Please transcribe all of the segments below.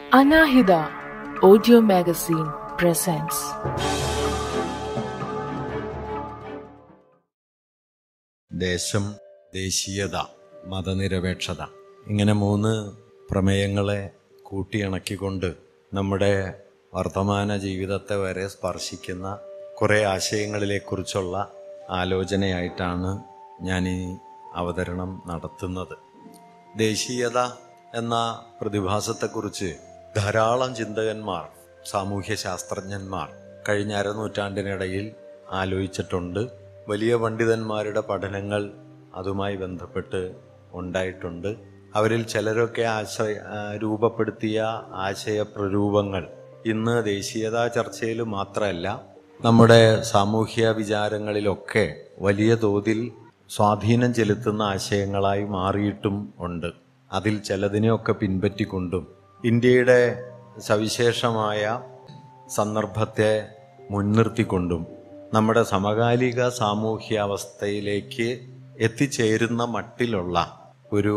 Anahida Audio Magazine presents ദേശം ദേശീയത മതനിരപേക്ഷത ഇങ്ങനെ മൂന്ന് പ്രമേയങ്ങളെ കൂട്ടിയിണക്കിക്കൊണ്ട് നമ്മുടെ വർത്തമാന ജീവിതത്തെ വരെ സ്പർശിക്കുന്ന കുറേ ആശയങ്ങളിലെക്കുറിച്ചുള്ള ആലോചനയായിട്ടാണ് ഞാൻ ഈ അവതരണം നടത്തുന്നത് ദേശീയത എന്ന പ്രതിഭാസത്തെക്കുറിച്ച് ധാരാളം ചിന്തകന്മാർ സാമൂഹ്യ ശാസ്ത്രജ്ഞന്മാർ കഴിഞ്ഞ അരനൂറ്റാണ്ടിനിടയിൽ ആലോചിച്ചിട്ടുണ്ട് വലിയ പണ്ഡിതന്മാരുടെ പഠനങ്ങൾ അതുമായി ബന്ധപ്പെട്ട് ഉണ്ടായിട്ടുണ്ട് അവരിൽ ചിലരൊക്കെ ആശയ ആ, രൂപപ്പെടുത്തിയ ആശയപ്രരൂപങ്ങൾ ഇന്ന് ദേശീയതാ ചർച്ചയിൽ മാത്രമല്ല നമ്മുടെ സാമൂഹ്യ വിചാരങ്ങളിലൊക്കെ വലിയ തോതിൽ സ്വാധീനം ചെലുത്തുന്ന ആശയങ്ങളായി മാറിയിട്ടും ഉണ്ട് അതിൽ ചിലതിനെയൊക്കെ പിൻപറ്റിക്കൊണ്ടും ഇന്ത്യയുടെ സവിശേഷമായ സന്ദർഭത്തെ മുൻനിർത്തിക്കൊണ്ടും നമ്മുടെ സമകാലിക സാമൂഹ്യാവസ്ഥയിലേക്ക് എത്തിച്ചേരുന്ന മട്ടിലുള്ള ഒരു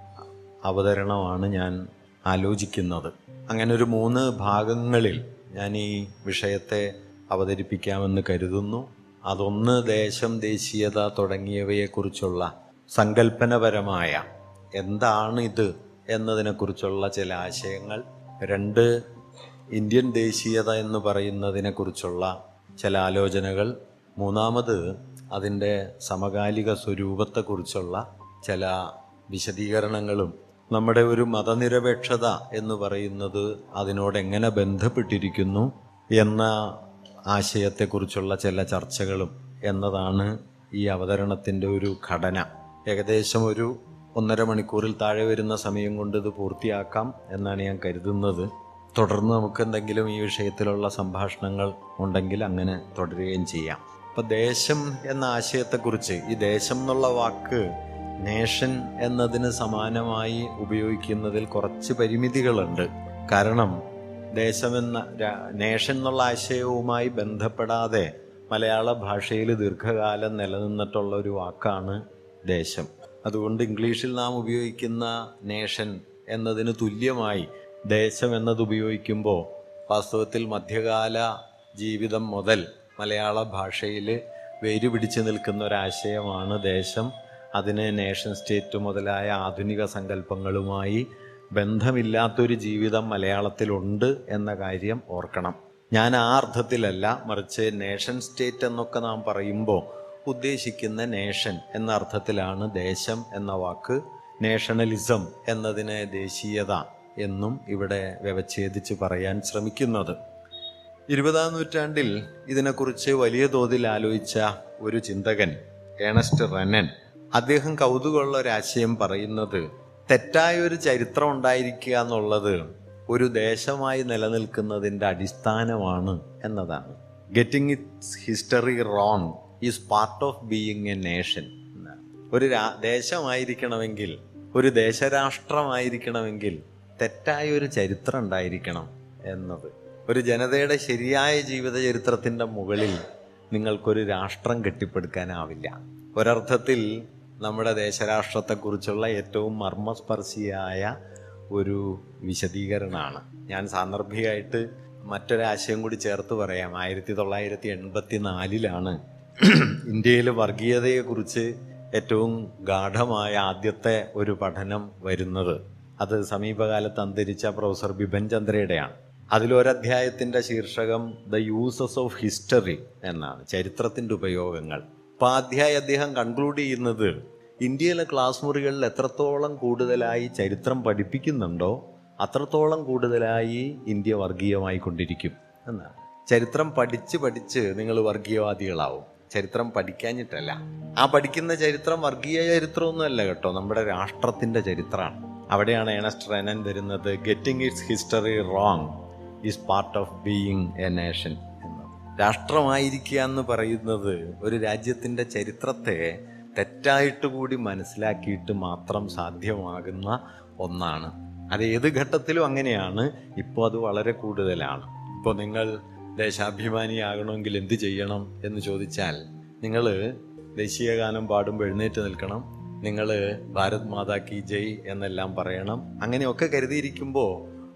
അവതരണമാണ് ഞാൻ ആലോചിക്കുന്നത് അങ്ങനെ ഒരു മൂന്ന് ഭാഗങ്ങളിൽ ഞാൻ ഈ വിഷയത്തെ അവതരിപ്പിക്കാമെന്ന് കരുതുന്നു അതൊന്ന് ദേശം ദേശീയത തുടങ്ങിയവയെക്കുറിച്ചുള്ള സങ്കല്പനപരമായ എന്താണ് ഇത് എന്നതിനെക്കുറിച്ചുള്ള ചില ആശയങ്ങൾ രണ്ട് ഇന്ത്യൻ ദേശീയത എന്ന് പറയുന്നതിനെക്കുറിച്ചുള്ള ചില ആലോചനകൾ മൂന്നാമത് അതിൻ്റെ സമകാലിക സ്വരൂപത്തെക്കുറിച്ചുള്ള ചില വിശദീകരണങ്ങളും നമ്മുടെ ഒരു മതനിരപേക്ഷത എന്ന് പറയുന്നത് അതിനോട് എങ്ങനെ ബന്ധപ്പെട്ടിരിക്കുന്നു എന്ന ആശയത്തെക്കുറിച്ചുള്ള ചില ചർച്ചകളും എന്നതാണ് ഈ അവതരണത്തിൻ്റെ ഒരു ഘടന ഏകദേശം ഒരു ഒന്നര മണിക്കൂറിൽ താഴെ വരുന്ന സമയം കൊണ്ട് ഇത് പൂർത്തിയാക്കാം എന്നാണ് ഞാൻ കരുതുന്നത് തുടർന്ന് നമുക്ക് എന്തെങ്കിലും ഈ വിഷയത്തിലുള്ള സംഭാഷണങ്ങൾ ഉണ്ടെങ്കിൽ അങ്ങനെ തുടരുകയും ചെയ്യാം അപ്പൊ ദേശം എന്ന ആശയത്തെക്കുറിച്ച് ഈ ദേശം എന്നുള്ള വാക്ക് നേഷൻ എന്നതിന് സമാനമായി ഉപയോഗിക്കുന്നതിൽ കുറച്ച് പരിമിതികളുണ്ട് കാരണം ദേശമെന്ന രാ- നേഷൻ എന്നുള്ള ആശയവുമായി ബന്ധപ്പെടാതെ മലയാള ഭാഷയിൽ ദീർഘകാലം നിലനിന്നിട്ടുള്ള ഒരു വാക്കാണ് ദേശം അതുകൊണ്ട് ഇംഗ്ലീഷിൽ നാം ഉപയോഗിക്കുന്ന നേഷൻ എന്നതിന് തുല്യമായി ദേശം എന്നത് ഉപയോഗിക്കുമ്പോൾ വാസ്തവത്തിൽ മധ്യകാല ജീവിതം മുതൽ മലയാള ഭാഷയിൽ വേര് പിടിച്ചു നിൽക്കുന്ന ഒരാശയമാണ് ദേശം അതിന് നേഷൻ സ്റ്റേറ്റ് മുതലായ ആധുനിക സങ്കല്പങ്ങളുമായി ബന്ധമില്ലാത്തൊരു ജീവിതം മലയാളത്തിലുണ്ട് എന്ന കാര്യം ഓർക്കണം ഞാൻ ആ അർത്ഥത്തിലല്ല മറിച്ച് നേഷൻ സ്റ്റേറ്റ് എന്നൊക്കെ നാം പറയുമ്പോൾ ഉദ്ദേശിക്കുന്ന നേഷൻ എന്ന അർത്ഥത്തിലാണ് ദേശം എന്ന വാക്ക് നേഷണലിസം എന്നതിനെ ദേശീയത എന്നും ഇവിടെ വ്യവച്ഛേദിച്ച് പറയാൻ ശ്രമിക്കുന്നത് ഇരുപതാം നൂറ്റാണ്ടിൽ ഇതിനെക്കുറിച്ച് വലിയ തോതിൽ ആലോചിച്ച ഒരു ചിന്തകൻ ഏണസ്റ്റ് റെനൻ അദ്ദേഹം കൗതുകമുള്ള ഒരു ആശയം പറയുന്നത് തെറ്റായ ഒരു ചരിത്രം ഉണ്ടായിരിക്കുക എന്നുള്ളത് ഒരു ദേശമായി നിലനിൽക്കുന്നതിൻ്റെ അടിസ്ഥാനമാണ് എന്നതാണ് getting its history wrong is part of being a nation എന്നാണ് ഒരു രാ- ദേശമായിരിക്കണമെങ്കിൽ ഒരു ദേശരാഷ്ട്രമായിരിക്കണമെങ്കിൽ തെറ്റായ ഒരു ചരിത്രം ഉണ്ടായിരിക്കണം എന്നത് ഒരു ജനതയുടെ ശരിയായ ജീവിത ചരിത്രത്തിൻ്റെ മുകളിൽ നിങ്ങൾക്കൊരു രാഷ്ട്രം കെട്ടിപ്പടുക്കാനാവില്ല ഒരർത്ഥത്തിൽ നമ്മുടെ ദേശരാഷ്ട്രത്തെക്കുറിച്ചുള്ള ഏറ്റവും മർമ്മസ്പർശിയായ ഒരു വിശദീകരണമാണ് ഞാൻ സാന്ദർഭികമായിട്ട് മറ്റൊരാശയം കൂടി ചേർത്ത് പറയാം ആയിരത്തി തൊള്ളായിരത്തി എൺപത്തി നാലിലാണ് ഇന്ത്യയിൽ വർഗീയതയെക്കുറിച്ച് ഏറ്റവും ഗാഠമായ ആദ്യത്തെ ഒരു പഠനം വരുന്നത് അത് സമീപകാലത്ത് അന്തരിച്ച പ്രൊഫസർ ബിപിൻ ചന്ദ്രയുടെയാണ് അതിലൊരധ്യായത്തിന്റെ ശീർഷകം ദ യൂസസ് ഓഫ് ഹിസ്റ്ററി എന്നാണ് ചരിത്രത്തിന്റെ ഉപയോഗങ്ങൾ അപ്പൊ ആ അധ്യായം അദ്ദേഹം കൺക്ലൂഡ് ചെയ്യുന്നത് ഇന്ത്യയിലെ ക്ലാസ് മുറികളിൽ എത്രത്തോളം കൂടുതലായി ചരിത്രം പഠിപ്പിക്കുന്നുണ്ടോ അത്രത്തോളം കൂടുതലായി ഇന്ത്യ വർഗീയമായി കൊണ്ടിരിക്കും എന്നാണ് ചരിത്രം പഠിച്ച് പഠിച്ച് നിങ്ങൾ വർഗീയവാദികളാവും ചരിത്രം പഠിക്കാഞ്ഞിട്ടല്ല ആ പഠിക്കുന്ന ചരിത്രം വർഗീയ ചരിത്രമൊന്നുമല്ല കേട്ടോ നമ്മുടെ രാഷ്ട്രത്തിന്റെ ചരിത്രമാണ് അവിടെയാണ് ഏണസ്റ്റ് റെനൻ വരുന്നത് getting its history wrong is part of being a nation എന്നത് രാഷ്ട്രമായിരിക്കുക എന്ന് പറയുന്നത് ഒരു രാജ്യത്തിന്റെ ചരിത്രത്തെ തെറ്റായിട്ട് കൂടി മനസ്സിലാക്കിയിട്ട് മാത്രം സാധ്യമാകുന്ന ഒന്നാണ് അത് ഏത് ഘട്ടത്തിലും അങ്ങനെയാണ് ഇപ്പോൾ അത് വളരെ കൂടുതലാണ് ഇപ്പോൾ നിങ്ങൾ ദേശാഭിമാനിയാകണമെങ്കിൽ എന്ത് ചെയ്യണം എന്ന് ചോദിച്ചാൽ നിങ്ങൾ ദേശീയ ഗാനം പാടുമ്പോൾ എഴുന്നേറ്റ് നിൽക്കണം നിങ്ങൾ ഭാരത് മാതാ കി ജയ് എന്നെല്ലാം പറയണം അങ്ങനെയൊക്കെ കരുതിയിരിക്കുമ്പോൾ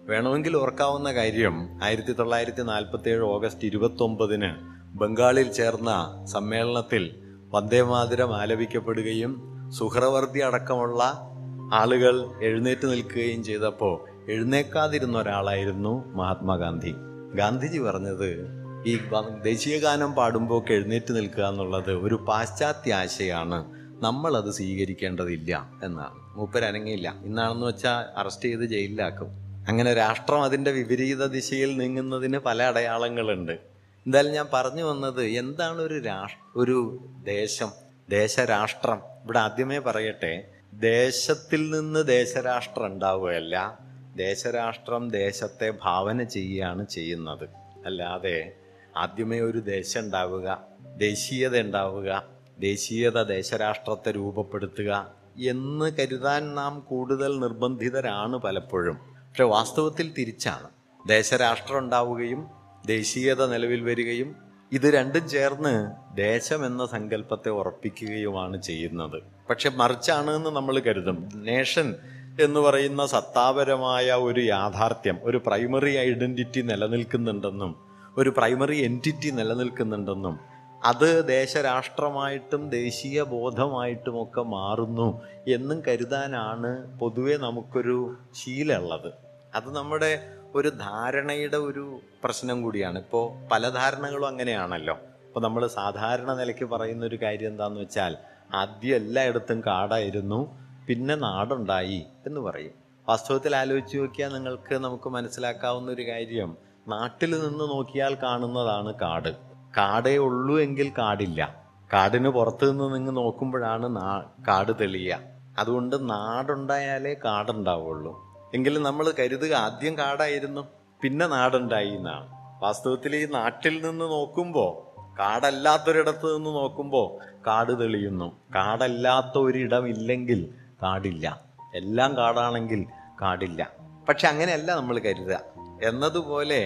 വേണമെങ്കിൽ ഓർക്കാവുന്ന കാര്യം ആയിരത്തി തൊള്ളായിരത്തി നാൽപ്പത്തി ഏഴ് ഓഗസ്റ്റ് ഇരുപത്തി ഒമ്പതിന് ബംഗാളിൽ ചേർന്ന സമ്മേളനത്തിൽ വന്ദേമാതരം ആലപിക്കപ്പെടുകയും സുഹ്രവർദ്ധി അടക്കമുള്ള ആളുകൾ എഴുന്നേറ്റ് നിൽക്കുകയും ചെയ്തപ്പോൾ എഴുന്നേക്കാതിരുന്ന ഒരാളായിരുന്നു മഹാത്മാഗാന്ധി ഗാന്ധിജി പറഞ്ഞത് ഈ വ- ദേശീയഗാനം പാടുമ്പോൾ എഴുന്നേറ്റ് നിൽക്കുക എന്നുള്ളത് ഒരു പാശ്ചാത്യ ആശയാണ് നമ്മളത് സ്വീകരിക്കേണ്ടതില്ല എന്നാണ് മൂപ്പർ അനങ്ങിയില്ല ഇന്നാണെന്ന് വെച്ചാൽ അറസ്റ്റ് ചെയ്ത് ജയിലിലാക്കും അങ്ങനെ രാഷ്ട്രം അതിന്റെ വിപരീത ദിശയിൽ നീങ്ങുന്നതിന് പല അടയാളങ്ങളുണ്ട് എന്തായാലും ഞാൻ പറഞ്ഞു വന്നത് എന്താണ് ഒരു രാഷ് ഒരു ദേശം ദേശരാഷ്ട്രം ഇവിടെ ആദ്യമേ പറയട്ടെ ദേശത്തിൽ നിന്ന് ദേശരാഷ്ട്രം ഉണ്ടാവുകയല്ല ദേശരാഷ്ട്രം ദേശത്തെ ഭാവന ചെയ്യുകയാണ് ചെയ്യുന്നത് അല്ലാതെ ആദ്യമേ ഒരു ദേശം ഉണ്ടാവുക ദേശീയത ഉണ്ടാവുക ദേശീയത ദേശരാഷ്ട്രത്തെ രൂപപ്പെടുത്തുക എന്ന് കരുതാൻ നാം കൂടുതൽ നിർബന്ധിതരാണ് പലപ്പോഴും പക്ഷെ വാസ്തവത്തിൽ തിരിച്ചാണ് ദേശരാഷ്ട്രം ഉണ്ടാവുകയും ദേശീയത നിലവിൽ വരികയും ഇത് രണ്ടും ചേർന്ന് ദേശം എന്ന സങ്കല്പത്തെ ഉറപ്പിക്കുകയുമാണ് ചെയ്യുന്നത് പക്ഷെ മറിച്ചാണ് എന്ന് നമ്മൾ കരുതും നേഷൻ എന്ന് പറയുന്ന സത്താപരമായ ഒരു യാഥാർത്ഥ്യം ഒരു പ്രൈമറി ഐഡന്റിറ്റി നിലനിൽക്കുന്നുണ്ടെന്നും ഒരു പ്രൈമറി എൻറ്റിറ്റി നിലനിൽക്കുന്നുണ്ടെന്നും അത് ദേശരാഷ്ട്രമായിട്ടും ദേശീയ ബോധമായിട്ടുമൊക്കെ മാറുന്നു എന്നും കരുതാനാണ് പൊതുവെ നമുക്കൊരു ശീലമുള്ളത് അത് നമ്മുടെ ഒരു ധാരണയുടെ ഒരു പ്രശ്നം കൂടിയാണ് ഇപ്പോൾ പല ധാരണകളും അങ്ങനെയാണല്ലോ ഇപ്പോൾ നമ്മൾ സാധാരണ നിലയ്ക്ക് പറയുന്ന ഒരു കാര്യം എന്താന്ന് വെച്ചാൽ ആദ്യം എല്ലായിടത്തും കാടായിരുന്നു പിന്നെ നാടുണ്ടായി എന്ന് പറയും വാസ്തവത്തിൽ ആലോചിച്ച് നോക്കിയാൽ നിങ്ങൾക്ക് നമുക്ക് മനസ്സിലാക്കാവുന്ന ഒരു കാര്യം നാട്ടിൽ നിന്ന് നോക്കിയാൽ കാണുന്നതാണ് കാട് കാടേ ഉള്ളൂ എങ്കിൽ കാടില്ല കാടിന് പുറത്തു നിന്ന് നിങ്ങൾ നോക്കുമ്പോഴാണ് നാ കാട് തെളിയുക അതുകൊണ്ട് നാടുണ്ടായാലേ കാടുണ്ടാവുള്ളൂ എങ്കിലും നമ്മൾ കരുതുക ആദ്യം കാടായിരുന്നു പിന്നെ നാടുണ്ടായി എന്നാണ് വാസ്തവത്തിൽ ഈ നാട്ടിൽ നിന്ന് നോക്കുമ്പോൾ കാടല്ലാത്തൊരിടത്ത് നിന്ന് നോക്കുമ്പോൾ കാട് തെളിയുന്നു കാടല്ലാത്ത ഒരിടം ഇല്ലെങ്കിൽ കാടില്ല എല്ലാം കാടാണെങ്കിൽ കാടില്ല പക്ഷെ അങ്ങനെയല്ല നമ്മൾ കരുതുക എന്നതുപോലെ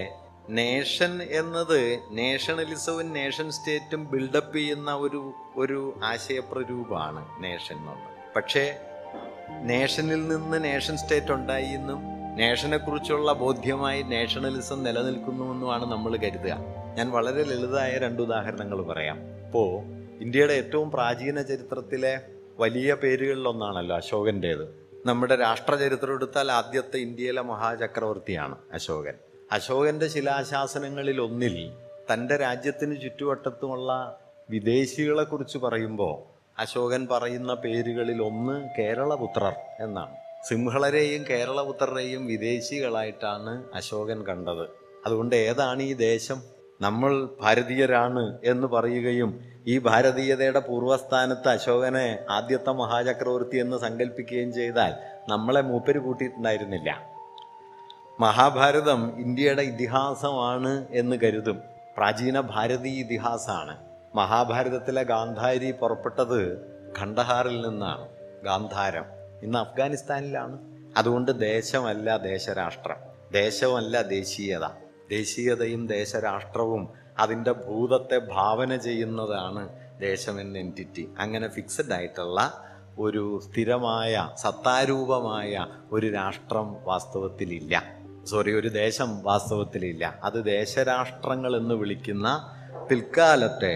നേഷൻ എന്നത് നേഷണലിസവും നേഷൻ സ്റ്റേറ്റും ബിൽഡപ്പ് ചെയ്യുന്ന ഒരു ഒരു ആശയപ്രരൂപമാണ് നേഷൻ എന്നുള്ളത് പക്ഷേ നേഷനിൽ നിന്ന് നേഷൻ സ്റ്റേറ്റ് ഉണ്ടായി എന്നും നേഷനെ കുറിച്ചുള്ള ബോധ്യമായി നേഷണലിസം നിലനിൽക്കുന്നുവെന്നുമാണ് നമ്മൾ കരുതുക ഞാൻ വളരെ ലളിതമായ രണ്ട് ഉദാഹരണങ്ങൾ പറയാം ഇപ്പോ ഇന്ത്യയുടെ ഏറ്റവും പ്രാചീന ചരിത്രത്തിലെ വലിയ പേരുകളിലൊന്നാണല്ലോ അശോകന്റേത് നമ്മുടെ രാഷ്ട്രചരിത്രം എടുത്താൽ ആദ്യത്തെ ഇന്ത്യയിലെ മഹാചക്രവർത്തിയാണ് അശോകൻ അശോകന്റെ ശിലാശാസനങ്ങളിൽ ഒന്നിൽ തൻ്റെ രാജ്യത്തിന് ചുറ്റുവട്ടത്തുമുള്ള വിദേശികളെ കുറിച്ച് പറയുമ്പോൾ അശോകൻ പറയുന്ന പേരുകളിൽ ഒന്ന് കേരളപുത്രർ എന്നാണ് സിംഹളരെയും കേരളപുത്രരെയും വിദേശികളായിട്ടാണ് അശോകൻ കണ്ടത് അതുകൊണ്ട് ഏതാണ് ഈ ദേശം നമ്മൾ ഭാരതീയരാണ് എന്ന് പറയുകയും ഈ ഭാരതീയതയുടെ പൂർവ്വസ്ഥാനത്ത് അശോകനെ ആദ്യത്തെ മഹാചക്രവർത്തി എന്ന് സങ്കല്പിക്കുകയും ചെയ്താൽ നമ്മളെ മൂപ്പര് കൂട്ടിയിട്ടുണ്ടായിരുന്നില്ല മഹാഭാരതം ഇന്ത്യയുടെ ഇതിഹാസമാണ് എന്ന് കരുതും പ്രാചീന ഭാരതീയ ഇതിഹാസമാണ് മഹാഭാരതത്തിലെ ഗാന്ധാരി പുറപ്പെട്ടത് ഖണ്ഡഹാറിൽ നിന്നാണ് ഗാന്ധാരം ഇന്ന് അഫ്ഗാനിസ്ഥാനിലാണ് അതുകൊണ്ട് ദേശമല്ല ദേശരാഷ്ട്രം ദേശമല്ല ദേശീയത ദേശീയതയും ദേശരാഷ്ട്രവും അതിൻ്റെ ഭൂതത്തെ ഭാവന ചെയ്യുന്നതാണ് ദേശമെന്ന എൻറ്റിറ്റി അങ്ങനെ ഫിക്സഡ് ആയിട്ടുള്ള ഒരു സ്ഥിരമായ സത്താരൂപമായ ഒരു രാഷ്ട്രം വാസ്തവത്തിലില്ല സോറി ഒരു ദേശം വാസ്തവത്തിലില്ല അത് ദേശരാഷ്ട്രങ്ങൾ എന്ന് വിളിക്കുന്ന പിൽക്കാലത്തെ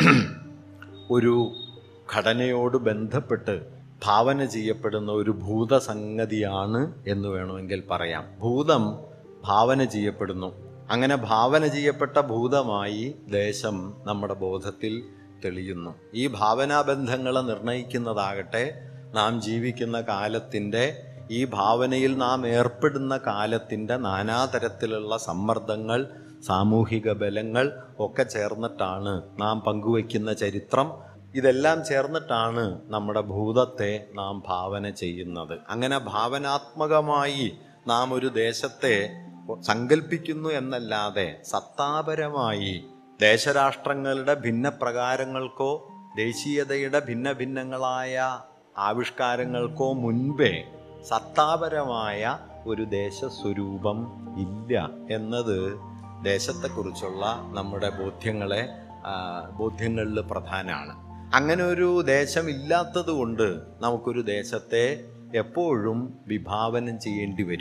ഒരു ഘടനയോട് ബന്ധപ്പെട്ട് ഭാവന ചെയ്യപ്പെടുന്ന ഒരു ഭൂതസംഗതിയാണ് എന്ന് വേണമെങ്കിൽ പറയാം ഭൂതം ഭാവന ചെയ്യപ്പെടുന്നു അങ്ങനെ ഭാവന ചെയ്യപ്പെട്ട ഭൂതമായി ദേശം നമ്മുടെ ബോധത്തിൽ തെളിയുന്നു ഈ ഭാവനാബന്ധങ്ങളെ നിർണയിക്കുന്നതാകട്ടെ നാം ജീവിക്കുന്ന കാലത്തിൻ്റെ ഈ ഭാവനയിൽ നാം ഏർപ്പെടുന്ന കാലത്തിൻ്റെ നാനാതരത്തിലുള്ള സമ്മർദ്ദങ്ങൾ സാമൂഹിക ബലങ്ങൾ ഒക്കെ ചേർന്നിട്ടാണ് നാം പങ്കുവയ്ക്കുന്ന ചരിത്രം ഇതെല്ലാം ചേർന്നിട്ടാണ് നമ്മുടെ ഭൂതത്തെ നാം ഭാവന ചെയ്യുന്നത് അങ്ങനെ ഭാവനാത്മകമായി നാം ഒരു ദേശത്തെ സങ്കല്പിക്കുന്നു എന്നല്ലാതെ സത്താപരമായി ദേശരാഷ്ട്രങ്ങളുടെ ഭിന്ന പ്രകാരങ്ങൾക്കോ ദേശീയതയുടെ ഭിന്ന ഭിന്നങ്ങളായ ആവിഷ്കാരങ്ങൾക്കോ മുൻപേ സത്താപരമായ ഒരു ദേശസ്വരൂപം ഇല്ല എന്നത് ദേശത്തെക്കുറിച്ചുള്ള നമ്മുടെ ബോധ്യങ്ങളെ ആ, ബോധ്യങ്ങളിൽ പ്രധാനമാണ് അങ്ങനെ ഒരു ദേശം ഇല്ലാത്തത് കൊണ്ട് നമുക്കൊരു ദേശത്തെ എപ്പോഴും വിഭാവനം ചെയ്യേണ്ടി വരും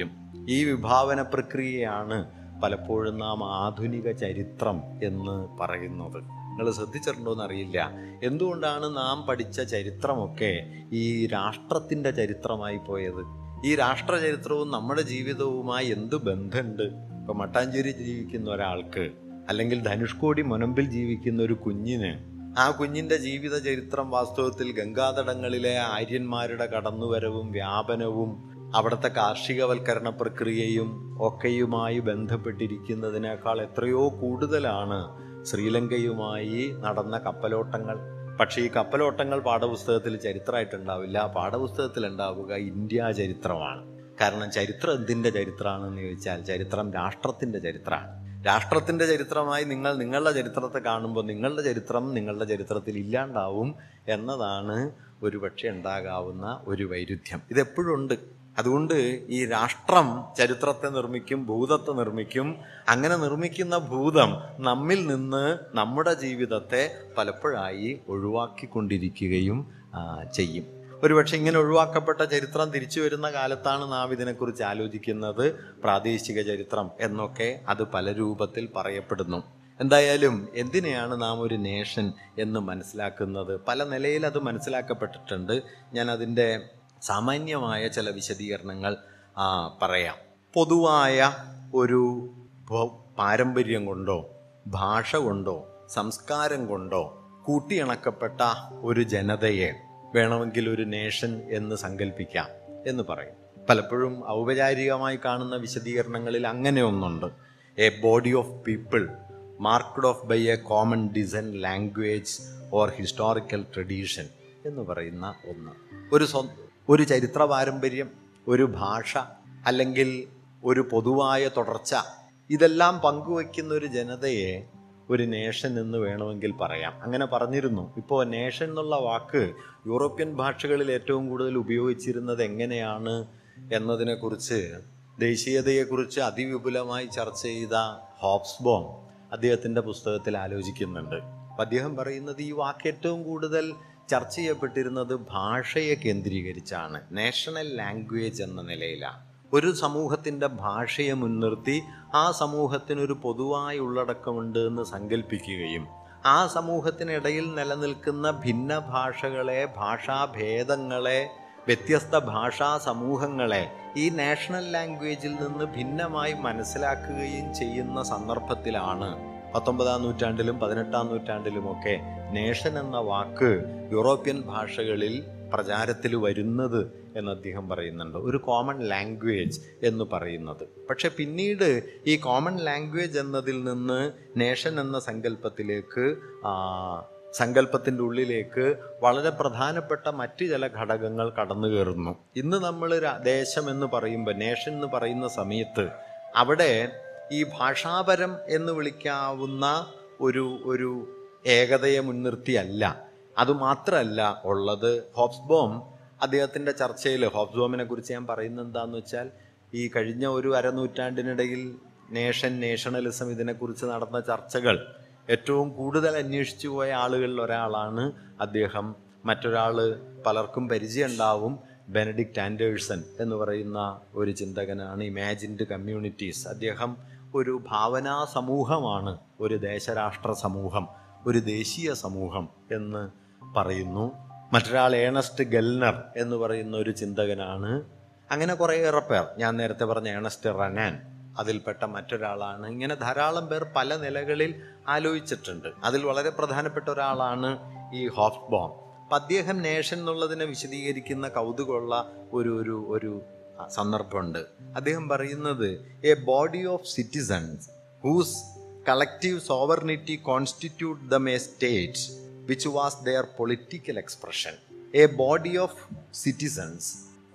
ഈ വിഭാവന പ്രക്രിയയാണ് പലപ്പോഴും നാം ആധുനിക ചരിത്രം എന്ന് പറയുന്നത് നിങ്ങൾ ശ്രദ്ധിച്ചിട്ടുണ്ടോ എന്നറിയില്ല എന്തുകൊണ്ടാണ് നാം പഠിച്ച ചരിത്രമൊക്കെ ഈ രാഷ്ട്രത്തിൻ്റെ ചരിത്രമായി പോയത് ഈ രാഷ്ട്ര ചരിത്രവും നമ്മുടെ ജീവിതവുമായി എന്ത് ബന്ധമുണ്ട് ഇപ്പൊ മട്ടാഞ്ചേരി ജീവിക്കുന്ന ഒരാൾക്ക് അല്ലെങ്കിൽ ധനുഷ്കോടി മുനമ്പിൽ ജീവിക്കുന്ന ഒരു കുഞ്ഞിന് ആ കുഞ്ഞിന്റെ ജീവിത ചരിത്രം വാസ്തവത്തിൽ ഗംഗാതടങ്ങളിലെ ആര്യന്മാരുടെ കടന്നുവരവും വ്യാപനവും അവിടുത്തെ കാർഷികവൽക്കരണ പ്രക്രിയയും ഒക്കെയുമായി ബന്ധപ്പെട്ടിരിക്കുന്നതിനേക്കാൾ എത്രയോ കൂടുതലാണ് ശ്രീലങ്കയുമായി നടന്ന കപ്പലോട്ടങ്ങൾ പക്ഷേ ഈ കപ്പലോട്ടങ്ങൾ പാഠപുസ്തകത്തിൽ ചരിത്രമായിട്ടുണ്ടാവില്ല പാഠപുസ്തകത്തിൽ ഉണ്ടാവുക ഇന്ത്യ ചരിത്രമാണ് കാരണം ചരിത്രം എന്തിൻ്റെ ചരിത്രമാണെന്ന് ചോദിച്ചാൽ ചരിത്രം രാഷ്ട്രത്തിൻ്റെ ചരിത്രമാണ് രാഷ്ട്രത്തിൻ്റെ ചരിത്രമായി നിങ്ങൾ നിങ്ങളുടെ ചരിത്രത്തെ കാണുമ്പോൾ നിങ്ങളുടെ ചരിത്രം നിങ്ങളുടെ ചരിത്രത്തിൽ ഇല്ലാണ്ടാവും എന്നതാണ് ഒരുപക്ഷെ ഉണ്ടാകാവുന്ന ഒരു വൈരുദ്ധ്യം ഇതെപ്പോഴും ഉണ്ട് അതുകൊണ്ട് ഈ രാഷ്ട്രം ചരിത്രത്തെ നിർമ്മിക്കും ഭൂതത്തെ നിർമ്മിക്കും അങ്ങനെ നിർമ്മിക്കുന്ന ഭൂതം നമ്മിൽ നിന്ന് നമ്മുടെ ജീവിതത്തെ പലപ്പോഴായി ഒഴിവാക്കിക്കൊണ്ടിരിക്കുകയും ആ, ചെയ്യും ഒരുപക്ഷെ ഇങ്ങനെ ഒഴിവാക്കപ്പെട്ട ചരിത്രം തിരിച്ചു വരുന്ന കാലത്താണ് നാം ഇതിനെക്കുറിച്ച് ആലോചിക്കുന്നത് പ്രാദേശിക ചരിത്രം എന്നൊക്കെ അത് പല രൂപത്തിൽ പറയപ്പെടുന്നു എന്തായാലും എന്തിനെയാണ് നാം ഒരു നേഷൻ എന്ന് മനസ്സിലാക്കുന്നത് പല നിലയിൽ അത് മനസ്സിലാക്കപ്പെട്ടിട്ടുണ്ട് ഞാൻ അതിൻ്റെ സാമാന്യമായ ചില വിശദീകരണങ്ങൾ ആ, പറയാം പൊതുവായ ഒരു ഭ- പാരമ്പര്യം കൊണ്ടോ ഭാഷ കൊണ്ടോ സംസ്കാരം കൊണ്ടോ കൂട്ടിയിണക്കപ്പെട്ട ഒരു ജനതയെ വേണമെങ്കിൽ ഒരു നേഷൻ എന്ന് സങ്കല്പിക്കാം എന്ന് പറയും പലപ്പോഴും ഔപചാരികമായി കാണുന്ന വിശദീകരണങ്ങളിൽ അങ്ങനെ ഒന്നുണ്ട് a body of people marked off by a common design language or historical tradition എന്ന് പറയുന്ന ഒന്ന് ഒരു സ്വ ഒരു ചരിത്ര പാരമ്പര്യം ഒരു ഭാഷ അല്ലെങ്കിൽ ഒരു പൊതുവായ തുടർച്ച ഇതെല്ലാം പങ്കുവയ്ക്കുന്ന ഒരു ജനതയെ ഒരു നേഷൻ എന്ന് വേണമെങ്കിൽ പറയാം അങ്ങനെ പറഞ്ഞിരുന്നു ഇപ്പോൾ നേഷൻ എന്നുള്ള വാക്ക് യൂറോപ്യൻ ഭാഷകളിൽ ഏറ്റവും കൂടുതൽ ഉപയോഗിച്ചിരുന്നത് എങ്ങനെയാണ് എന്നതിനെക്കുറിച്ച് ദേശീയതയെക്കുറിച്ച് അതിവിപുലമായി ചർച്ച ചെയ്ത ഹോബ്സ്ബോം അദ്ദേഹത്തിൻ്റെ പുസ്തകത്തിൽ ആലോചിക്കുന്നുണ്ട് അപ്പം അദ്ദേഹം പറയുന്നത് ഈ വാക്ക് ഏറ്റവും കൂടുതൽ ചർച്ച ചെയ്യപ്പെട്ടിരുന്നത് ഭാഷയെ കേന്ദ്രീകരിച്ചാണ് നാഷണൽ ലാംഗ്വേജ് എന്ന നിലയിലാണ് ഒരു സമൂഹത്തിൻ്റെ ഭാഷയെ മുൻനിർത്തി ആ സമൂഹത്തിനൊരു പൊതുവായ ഉള്ളടക്കമുണ്ട് എന്ന് സങ്കല്പിക്കുകയും ആ സമൂഹത്തിനിടയിൽ നിലനിൽക്കുന്ന ഭിന്ന ഭാഷകളെ ഭാഷാഭേദങ്ങളെ വ്യത്യസ്ത ഭാഷാ സമൂഹങ്ങളെ ഈ നാഷണൽ ലാംഗ്വേജിൽ നിന്ന് ഭിന്നമായി മനസ്സിലാക്കുകയും ചെയ്യുന്ന സന്ദർഭത്തിലാണ് പത്തൊമ്പതാം നൂറ്റാണ്ടിലും പതിനെട്ടാം നൂറ്റാണ്ടിലുമൊക്കെ നേഷൻ എന്ന വാക്ക് യൂറോപ്യൻ ഭാഷകളിൽ പ്രചാരത്തിൽ വരുന്നത് എന്ന് അദ്ദേഹം പറയുന്നുണ്ട് ഒരു കോമൺ ലാംഗ്വേജ് എന്ന് പറയുന്നത് പക്ഷെ പിന്നീട് ഈ കോമൺ ലാംഗ്വേജ് എന്നതിൽ നിന്ന് നേഷൻ എന്ന സങ്കല്പത്തിലേക്ക് ആ, സങ്കല്പത്തിൻ്റെ ഉള്ളിലേക്ക് വളരെ പ്രധാനപ്പെട്ട മറ്റ് ചില ഘടകങ്ങൾ കടന്നു കയറുന്നു ഇന്ന് നമ്മൾ ര- ദേശം എന്ന് പറയുമ്പോൾ നേഷൻ എന്ന് പറയുന്ന സമയത്ത് അവിടെ ഈ ഭാഷാപരം എന്ന് വിളിക്കാവുന്ന ഒരു ഒരു ഏകതയെ മുൻനിർത്തിയല്ല അതുമാത്രമല്ല ഉള്ളത് ഹോബ്സ്ബോം അദ്ദേഹത്തിൻ്റെ ചർച്ചയിൽ ഹോബ്സ്ബോമിനെ കുറിച്ച് ഞാൻ പറയുന്നത് എന്താന്ന് വെച്ചാൽ ഈ കഴിഞ്ഞ ഒരു അരനൂറ്റാണ്ടിനിടയിൽ നേഷൻ നേഷണലിസം ഇതിനെക്കുറിച്ച് നടന്ന ചർച്ചകൾ ഏറ്റവും കൂടുതൽ അന്വേഷിച്ചു പോയ ആളുകളിൽ ഒരാളാണ് അദ്ദേഹം മറ്റൊരാൾ പലർക്കും പരിചയം ഉണ്ടാവും ബെനഡിക്റ്റ് ആൻഡേഴ്സൺ എന്ന് പറയുന്ന ഒരു ചിന്തകനാണ് ഇമാജിൻഡ് കമ്മ്യൂണിറ്റീസ് അദ്ദേഹം ഒരു ഭാവനാ സമൂഹമാണ് ഒരു ദേശരാഷ്ട്ര സമൂഹം ഒരു ദേശീയ സമൂഹം എന്ന് പറയുന്നു മറ്റൊരാൾ ഏണസ്റ്റ് ഗെൽനർ എന്ന് പറയുന്ന ഒരു ചിന്തകനാണ് അങ്ങനെ കുറേയേറെ പേർ ഞാൻ നേരത്തെ പറഞ്ഞ ഏണസ്റ്റ് റനാൻ അതിൽപ്പെട്ട മറ്റൊരാളാണ് ഇങ്ങനെ ധാരാളം പേർ പല നിലകളിൽ ആലോചിച്ചിട്ടുണ്ട് അതിൽ വളരെ പ്രധാനപ്പെട്ട ഒരാളാണ് ഈ ഹോഫ്ബോം അപ്പം അദ്ദേഹം നേഷൻ എന്നുള്ളതിനെ വിശദീകരിക്കുന്ന കൗതുകമുള്ള ഒരു ഒരു ഒരു സന്ദർഭമുണ്ട് അദ്ദേഹം പറയുന്നത് a body of citizens whose collective sovereignty constitute them a state which was their political expression a body of citizens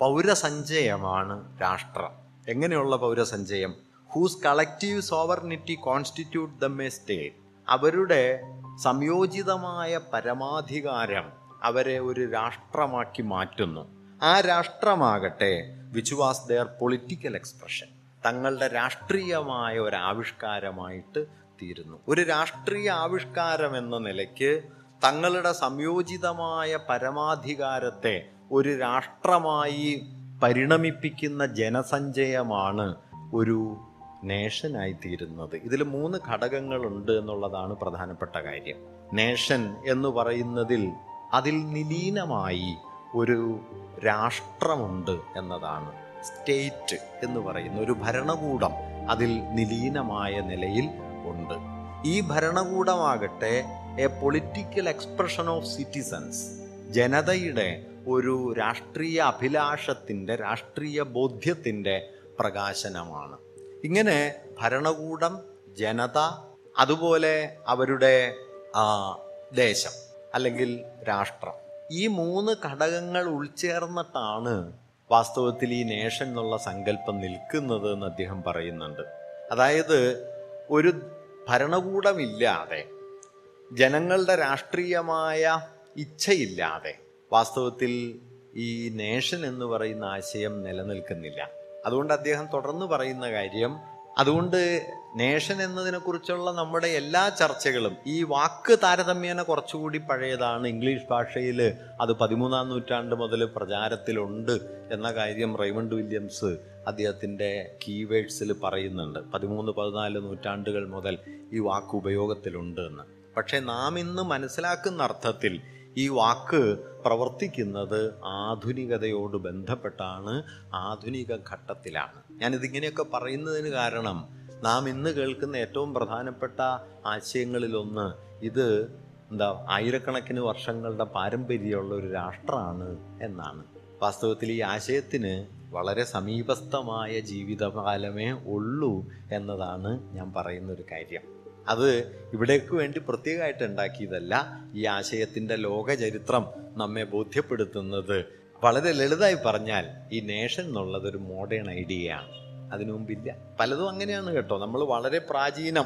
പൗരസഞ്ചയമാണ് രാഷ്ട്രം എങ്ങനെയുള്ള പൗരസഞ്ചയം whose collective sovereignty constitute them a state അവരുടെ സംയോജിതമായ പരമാധികാരം അവരെ ഒരു രാഷ്ട്രമാക്കി മാറ്റുന്നു ആ രാഷ്ട്രമാകട്ടെ which was their political expression തങ്ങളുടെ രാഷ്ട്രീയമായ ഒരു ആവിഷ്കാരമായിട്ട് തീരുന്നു ഒരു രാഷ്ട്രീയ ആവിഷ്കാരം എന്ന നിലയ്ക്ക് തങ്ങളുടെ സംയോജിതമായ പരമാധികാരത്തെ ഒരു രാഷ്ട്രമായി പരിണമിപ്പിക്കുന്ന ജനസഞ്ചയമാണ് ഒരു നേഷനായി തീരുന്നത് ഇതിൽ മൂന്ന് ഘടകങ്ങളുണ്ട് എന്നുള്ളതാണ് പ്രധാനപ്പെട്ട കാര്യം നേഷൻ എന്ന് പറയുന്നതിൽ അതിൽ നിലീനമായി ഒരു രാഷ്ട്രമുണ്ട് എന്നതാണ് സ്റ്റേറ്റ് എന്ന് പറയുന്ന ഒരു ഭരണകൂടം അതിൽ നിലീനമായ നിലയിൽ ഉണ്ട് ഈ ഭരണകൂടമാകട്ടെ a political expression of citizens ജനതയുടെ ഒരു രാഷ്ട്രീയ അഭിലാഷത്തിൻ്റെ രാഷ്ട്രീയ ബോധ്യത്തിൻ്റെ പ്രകാശനമാണ് ഇങ്ങനെ ഭരണകൂടം ജനത അതുപോലെ അവരുടെ ആ, ദേശം അല്ലെങ്കിൽ രാഷ്ട്രം ഈ മൂന്ന് ഘടകങ്ങൾ ഉൾച്ചേർന്നിട്ടാണ് വാസ്തവത്തിൽ ഈ നേഷൻ എന്നുള്ള സങ്കല്പം നിൽക്കുന്നത് എന്ന് അദ്ദേഹം പറയുന്നുണ്ട് അതായത് ഒരു ഭരണകൂടമില്ലാതെ ജനങ്ങളുടെ രാഷ്ട്രീയമായ ഇച്ഛയില്ലാതെ വാസ്തവത്തിൽ ഈ നേഷൻ എന്ന് പറയുന്ന ആശയം നിലനിൽക്കുന്നില്ല അതുകൊണ്ട് അദ്ദേഹം തുടർന്ന് പറയുന്ന കാര്യം അതുകൊണ്ട് നേഷൻ എന്നതിനെക്കുറിച്ചുള്ള നമ്മുടെ എല്ലാ ചർച്ചകളും ഈ വാക്ക് താരതമ്യേന കുറച്ചുകൂടി പഴയതാണ് ഇംഗ്ലീഷ് ഭാഷയിൽ അത് പതിമൂന്നാം നൂറ്റാണ്ട് മുതൽ പ്രചാരത്തിലുണ്ട് എന്ന കാര്യം റൈമണ്ട് വില്യംസ് അദ്ദേഹത്തിൻ്റെ കീവേഡ്സിൽ പറയുന്നുണ്ട് പതിമൂന്ന് പതിനാല് നൂറ്റാണ്ടുകൾ മുതൽ ഈ വാക്ക് ഉപയോഗത്തിലുണ്ട് എന്ന് പക്ഷേ നാം ഇന്ന് മനസ്സിലാക്കുന്ന അർത്ഥത്തിൽ ഈ വാക്ക് പ്രവർത്തിക്കുന്നത് ആധുനികതയോട് ബന്ധപ്പെട്ടാണ് ആധുനിക ഘട്ടത്തിലാണ് ഞാനിതിങ്ങനെയൊക്കെ പറയുന്നതിന് കാരണം നാം ഇന്ന് കേൾക്കുന്ന ഏറ്റവും പ്രധാനപ്പെട്ട ആശയങ്ങളിലൊന്ന് ഇത് എന്താ ആയിരക്കണക്കിന് വർഷങ്ങളുടെ പാരമ്പര്യമുള്ള ഒരു രാഷ്ട്രമാണ് എന്നാണ് വാസ്തവത്തിൽ ഈ ആശയത്തിന് വളരെ സമീപസ്ഥമായ ജീവിതകാലമേ ഉള്ളൂ എന്നതാണ് ഞാൻ പറയുന്ന ഒരു കാര്യം അത് ഇവിടേക്ക് വേണ്ടി പ്രത്യേകമായിട്ട് ഉണ്ടാക്കിയതല്ല ഈ ആശയത്തിൻ്റെ ലോകചരിത്രം നമ്മെ ബോധ്യപ്പെടുത്തുന്നത് വളരെ ലളിതമായി പറഞ്ഞാൽ ഈ നേഷൻ എന്നുള്ളത് ഒരു മോഡേൺ ഐഡിയയാണ് അതിനു മുമ്പില്ല പലതും അങ്ങനെയാണ് കേട്ടോ നമ്മൾ വളരെ പ്രാചീനം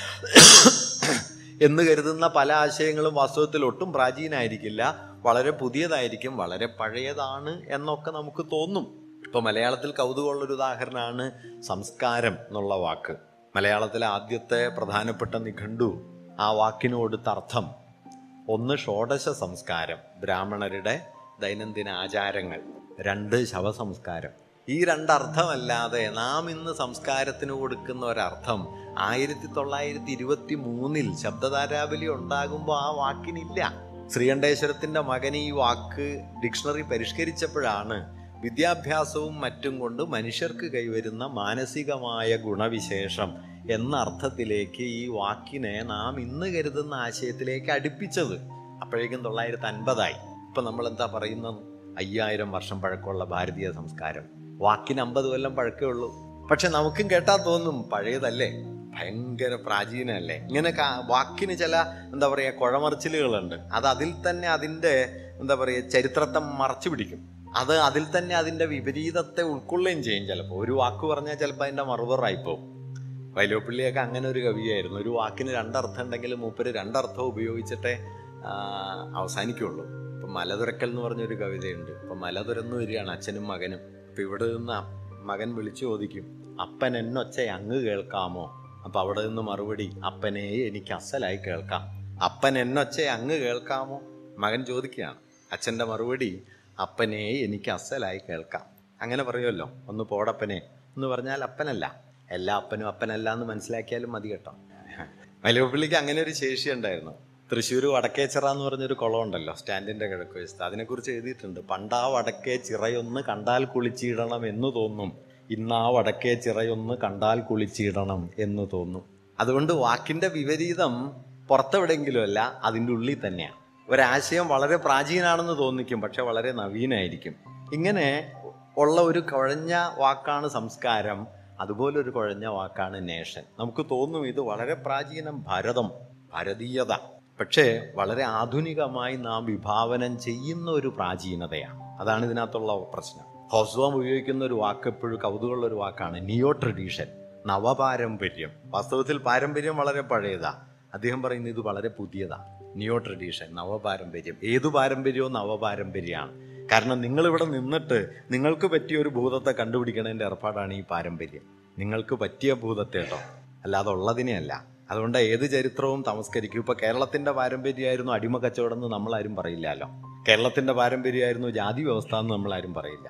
എന്ന് കരുതുന്ന പല ആശയങ്ങളും വാസ്തവത്തിൽ ഒട്ടും പ്രാചീനായിരിക്കില്ല വളരെ പുതിയതായിരിക്കും വളരെ പഴയതാണ് എന്നൊക്കെ നമുക്ക് തോന്നും ഇപ്പൊ മലയാളത്തിൽ കൗതുകമുള്ളൊരു ഉദാഹരണമാണ് സംസ്കാരം എന്നുള്ള വാക്ക് മലയാളത്തിലെ ആദ്യത്തെ പ്രധാനപ്പെട്ട നിഘണ്ടു ആ വാക്കിനോടുത്ത അർത്ഥം ഒന്ന് ഷോഡശ സംസ്കാരം ബ്രാഹ്മണരുടെ ദൈനംദിന ആചാരങ്ങൾ രണ്ട് ശവസംസ്കാരം ഈ രണ്ടർത്ഥമല്ലാതെ നാം ഇന്ന് സംസ്കാരത്തിന് കൊടുക്കുന്ന ഒരർത്ഥം ആയിരത്തി തൊള്ളായിരത്തി ഇരുപത്തി മൂന്നിൽ ശബ്ദധാരാവലി ഉണ്ടാകുമ്പോൾ ആ വാക്കിനില്ല ശ്രീകണ്ഠേശ്വരത്തിന്റെ മകൻ ഈ വാക്ക് ഡിക്ഷണറി പരിഷ്കരിച്ചപ്പോഴാണ് വിദ്യാഭ്യാസവും മറ്റും കൊണ്ട് മനുഷ്യർക്ക് കൈവരുന്ന മാനസികമായ ഗുണവിശേഷം എന്ന അർത്ഥത്തിലേക്ക് ഈ വാക്കിനെ നാം ഇന്ന് കരുതുന്ന ആശയത്തിലേക്ക് അടുപ്പിച്ചത് അപ്പോഴേക്കും തൊള്ളായിരത്തി അൻപതായി ഇപ്പൊ നമ്മൾ എന്താ പറയുന്നത് അയ്യായിരം വർഷം പഴക്കമുള്ള ഭാരതീയ സംസ്കാരം വാക്കിന് അമ്പത് കൊല്ലം പഴക്കേ ഉള്ളൂ പക്ഷെ നമുക്കും കേട്ടാ തോന്നും പഴയതല്ലേ ഭയങ്കര പ്രാചീനല്ലേ ഇങ്ങനെ കാ- വാക്കിന് ചില എന്താ പറയുക കുഴമറിച്ചിലുകളുണ്ട് അത് അതിൽ തന്നെ അതിൻ്റെ എന്താ പറയുക ചരിത്രത്തെ മറച്ചു പിടിക്കും അത് അതിൽ തന്നെ അതിൻ്റെ വിപരീതത്തെ ഉൾക്കൊള്ളുകയും ചെയ്യും ചിലപ്പോൾ ഒരു വാക്ക് പറഞ്ഞാൽ ചിലപ്പോൾ അതിൻ്റെ മറുപറായിപ്പോവും വൈലോപ്പിള്ളിയൊക്കെ അങ്ങനെ ഒരു കവിയായിരുന്നു ഒരു വാക്കിന് രണ്ടർത്ഥം ഉണ്ടെങ്കിൽ മൂപ്പര് രണ്ടർത്ഥം ഉപയോഗിച്ചിട്ടേ ആ, അവസാനിക്കുള്ളൂ ഇപ്പം മലതുരക്കൽ എന്ന് പറഞ്ഞൊരു കവിതയുണ്ട് ഇപ്പം മല തുരന്നു വരികയാണ് അച്ഛനും മകനും അപ്പം ഇവിടെ നിന്ന് അ- മകൻ വിളിച്ചു ചോദിക്കും അപ്പൻ എന്നൊച്ച അങ്ങ് കേൾക്കാമോ അപ്പം അവിടെ നിന്ന് മറുപടി അപ്പനെ എനിക്ക് അസലായി കേൾക്കാം അപ്പൻ എന്നൊച്ച അങ്ങ് കേൾക്കാമോ മകൻ ചോദിക്കുകയാണ് അച്ഛൻ്റെ മറുപടി അപ്പനെ എനിക്ക് അസലായി കേൾക്കാം അങ്ങനെ പറയുമല്ലോ ഒന്ന് പോടപ്പനെ എന്ന് പറഞ്ഞാൽ അപ്പനല്ല എല്ലാ അപ്പനും അപ്പനല്ല എന്ന് മനസ്സിലാക്കിയാലും മതി കേട്ടോ മലയപ്പള്ളിക്ക് അങ്ങനെ ഒരു ശേഷി ഉണ്ടായിരുന്നു തൃശ്ശൂർ വടക്കേച്ചിറ എന്ന് പറഞ്ഞൊരു കുളം ഉണ്ടല്ലോ സ്റ്റാൻഡിന്റെ കിഴക്ക് വശത്ത് അതിനെക്കുറിച്ച് എഴുതിയിട്ടുണ്ട് പണ്ടാ വടക്കേ ചിറയൊന്ന് കണ്ടാൽ കുളിച്ചിടണം എന്ന് തോന്നും ഇന്നാ വടക്കേ ചിറയൊന്ന് കണ്ടാൽ കുളിച്ചിടണം എന്ന് തോന്നും അതുകൊണ്ട് വാക്കിന്റെ വിപരീതം പുറത്തെവിടെയെങ്കിലും അല്ല അതിൻ്റെ ഉള്ളിൽ തന്നെയാണ് ഒരാശയം വളരെ പ്രാചീനാണെന്ന് തോന്നിക്കും പക്ഷെ വളരെ നവീനായിരിക്കും ഇങ്ങനെ ഉള്ള ഒരു കുഴഞ്ഞ വാക്കാണ് സംസ്കാരം അതുപോലെ ഒരു കുഴഞ്ഞ വാക്കാണ് നേഷൻ നമുക്ക് തോന്നും ഇത് വളരെ പ്രാചീനം ഭാരതം ഭാരതീയത പക്ഷേ വളരെ ആധുനികമായി നാം വിഭാവനം ചെയ്യുന്ന ഒരു പ്രാചീനതയാണ് അതാണ് ഇതിനകത്തുള്ള പ്രശ്നം ഹോസ്വാം ഉപയോഗിക്കുന്ന ഒരു വാക്ക് എപ്പോഴും കൗതുകമുള്ള ഒരു വാക്കാണ് നിയോ ട്രഡീഷൻ നവപാരമ്പര്യം വാസ്തവത്തിൽ പാരമ്പര്യം വളരെ പഴയതാ അദ്ദേഹം പറയുന്നത് ഇത് വളരെ പുതിയതാ നിയോ ട്രഡീഷൻ നവപാരമ്പര്യം ഏതു പാരമ്പര്യവും നവപാരമ്പര്യമാണ് കാരണം നിങ്ങൾ ഇവിടെ നിന്നിട്ട് നിങ്ങൾക്ക് പറ്റിയ ഒരു ഭൂതത്തെ കണ്ടുപിടിക്കണതിന്റെ ഏർപ്പാടാണ് ഈ പാരമ്പര്യം നിങ്ങൾക്ക് പറ്റിയ ഭൂതത്തെ കേട്ടോ അല്ലാതെ ഉള്ളതിനെ അല്ല അതുകൊണ്ട് ഏത് ചരിത്രവും തമസ്കരിക്കും ഇപ്പൊ കേരളത്തിന്റെ പാരമ്പര്യമായിരുന്നു അടിമ കച്ചവടം എന്ന് നമ്മളാരും പറയില്ലല്ലോ കേരളത്തിന്റെ പാരമ്പര്യമായിരുന്നു ജാതി വ്യവസ്ഥ എന്ന് നമ്മളാരും പറയില്ല